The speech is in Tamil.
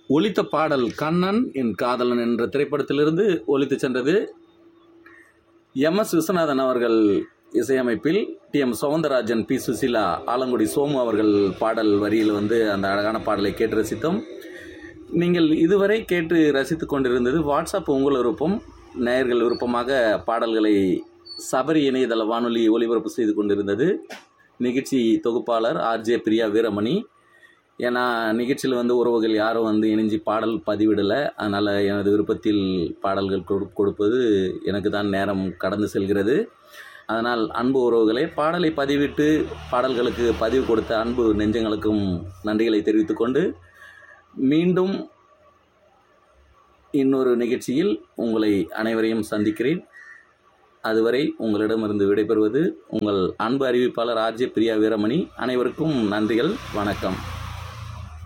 ஒலித்த பாடல் கண்ணன் என் காதலன் என்ற திரைப்படத்திலிருந்து ஒலித்து சென்றது எம் எஸ் விஸ்வநாதன் அவர்கள் இசையமைப்பில் T M Soundararajan P Susheela Alangudi Somu அவர்கள் பாடல் வரியில் வந்து அந்த அழகான பாடலை கேட்டு ரசித்தோம் நீங்கள் இதுவரை கேட்டு ரசித்து கொண்டிருந்தது வாட்ஸ்அப் உங்கள் விருப்பம் நேயர்கள் விருப்பமாக பாடல்களை சபரி இணையதள வானொலி ஒளிபரப்பு செய்து கொண்டிருந்தது நிகழ்ச்சி தொகுப்பாளர் ஆர்ஜே பிரியா வீரமணி ஏன்னா நிகழ்ச்சியில் வந்து உறவுகள் யாரும் வந்து இணைஞ்சு பாடல் பதிவிடலை அதனால் எனது விருப்பத்தில் பாடல்கள் கொடு கொடுப்பது எனக்கு தான் நேரம் கடந்து செல்கிறது அதனால் அன்பு உறவுகளே பாடலை பதிவிட்டு பாடல்களுக்கு பதிவு கொடுத்த அன்பு நெஞ்சங்களுக்கும் நன்றிகளை தெரிவித்துக்கொண்டு மீண்டும் இன்னொரு நிகழ்ச்சியில் உங்களை அனைவரையும் சந்திக்கிறேன் அதுவரை உங்களிடமிருந்து விடைபெறுவது உங்கள் அன்பு அறிவிப்பாளர் ஆர்ஜே பிரியா வீரமணி அனைவருக்கும் நன்றிகள் வணக்கம்